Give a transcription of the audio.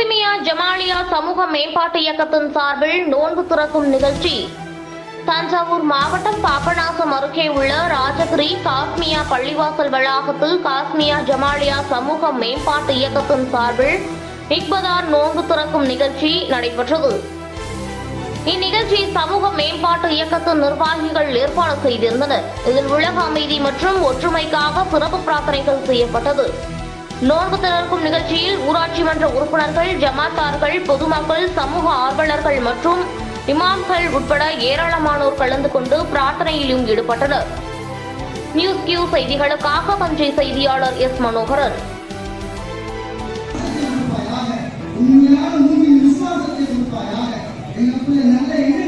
காசிமியா ஜமாலியா சமூக மேம்பாட்டு இயக்கத்தின் சார்பில் நோன்பு திறக்கும் நிகழ்ச்சி தஞ்சாவூர் மாவட்டம் பாபநாசம் அருகே உள்ள ராஜகிரி காஸ்மியா பள்ளிவாசல் வளாகத்தில் காஸ்மியா ஜமாலியா சமூக மேம்பாட்டு இயக்கத்தின் சார்பில் இக்பதார் நோன்பு திறக்கும் நிகழ்ச்சி நடைபெற்றது இந்நிகழ்ச்சி சமூக மேம்பாட்டு இயக்கத்தின் நிர்வாகிகள் ஏற்பாடு செய்திருந்தனர் இதில் உலக அமைதி மற்றும் ஒற்றுமைக்காக சிறப்பு பிரார்த்தனைகள் செய்யப்பட்டது நோன்பு திறக்கும் நிகழ்ச்சியில் ஊராட்சி மன்ற உறுப்பினர்கள் ஜமாத்தார்கள் பொதுமக்கள் சமூக ஆர்வலர்கள் மற்றும் இமாம்கள் உட்பட ஏராளமானோர் கலந்து கொண்டு பிரார்த்தனையிலும் ஈடுபட்டனர் நியூஸ் கியூ செய்திகளுக்காக தஞ்சை செய்தியாளர் எஸ் மனோகரன் உண்மையான மூவின் விசுவாசத்தை கொடுப்பாயாக எங்களுக்குள்ள நல்ல இணை